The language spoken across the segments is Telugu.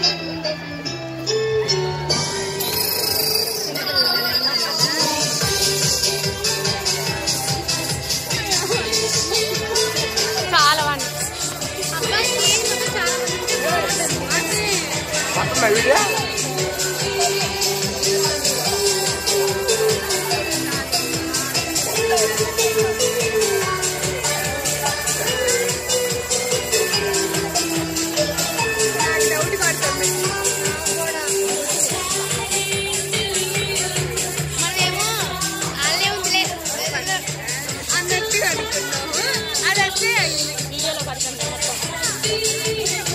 చాలా మంది పక్కన వీడియో మనమేమో అల్లే ఉందిలే అన్నట్టుగా అనుకున్నాము అది వస్తే వీడియోలో పడుతుంది మొత్తం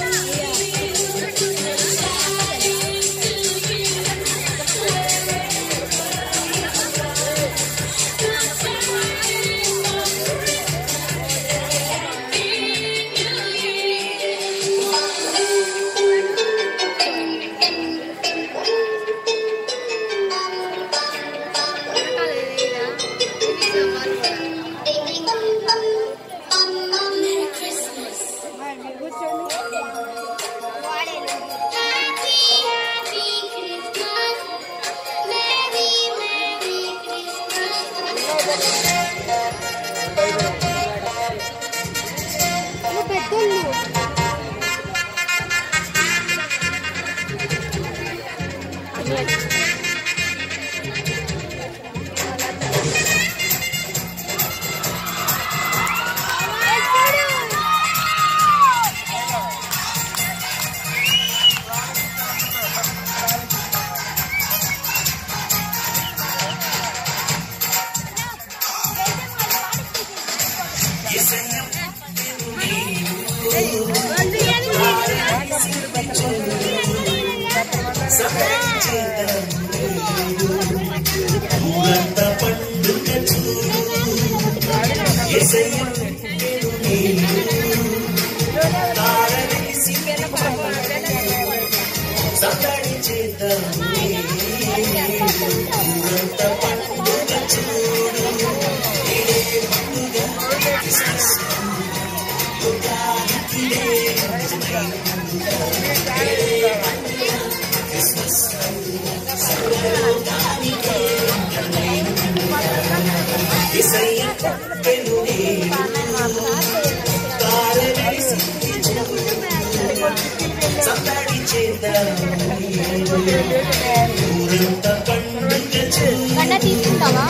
గంట తీసుకుంటావా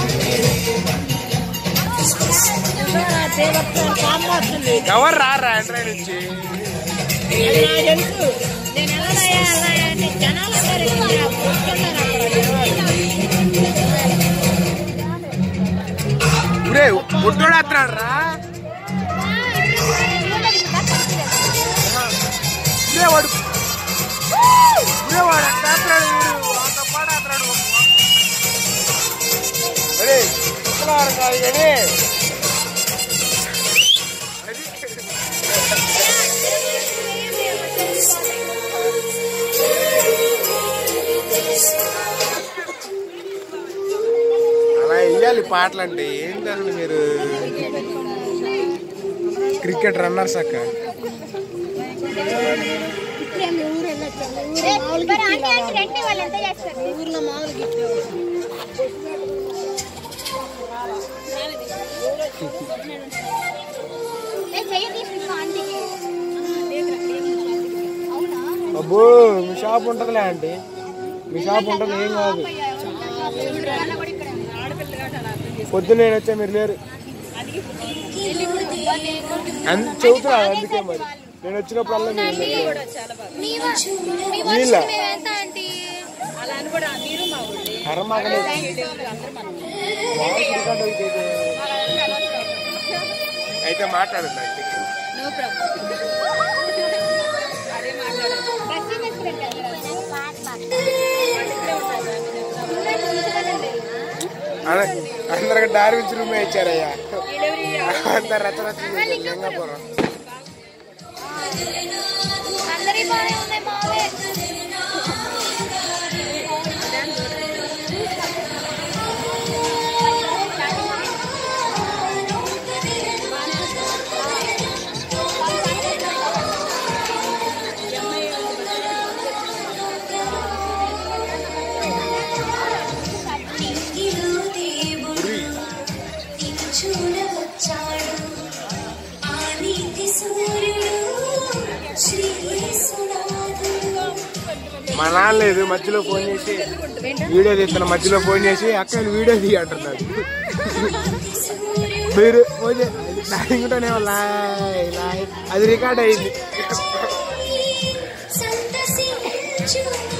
ఎవరు రారా ఎంట్రై నుంచి ఊరే ముట్టోడు వస్తున్నాడు రా ఊరే వాడు ఊరే వాడు ఎట్లా వస్తున్నాడు వీడు అంత పాడు వస్తున్నాడు అరే శుక్రవారం కాదు కానీ అలా వెయ్యాలి పాటలు అంటే ఏంటి అసలు మీరు క్రికెట్ రన్నర్స్ అక్క వాళ్ళు ఎంత చేస్తారు ఊర్లో మామూలు నేను చెయ్యి తీసుకుంటా ఆంటీకి అవునా అబ్బో మీ షాప్ ఉంటుందిలే ఆంటీ మీ షాప్ ఉంటుంది ఏం కాదు పొద్దున్న నేను వచ్చా మీరు లేరు అంత చెబుతున్నా అందుకే మరి నేను వచ్చినప్పుడల్లా మీరు లేరు. మీ వా- మీ వీళ్ళ? వర్షం మేము ఎంత ఆంటీ అలా అని కూడా మీరు మా ఊళ్ళే కర్మాకలే అందరూ మనం వాయిస్ రికార్డ్ అవుతుంది. అయితే మాట్లాడుతుంది ఆంటీ నో ప్రాబ్లం అదే మాట్లాడాలి బస్సు రెస్టారెంట్ అదే అందరికి డార్విన్స్ రూమే ఇచ్చారయ్యా డెలివరీ అందరు రచరచన చేశారు లింగాపురం అందరి బాగానే ఉన్నాయి మావే మా నాన్న లేదు మధ్యలో ఫోన్ చేసి వీడియో తీస్తున్న మధ్యలో ఫోన్ చేసి అక్క వీడియో తీయ అంటున్నాడు మీరు ఫోన్ చే- నా ఇంకోటేమో లాయ్ లాయ్ అది రికార్డ్ అయింది సంతసి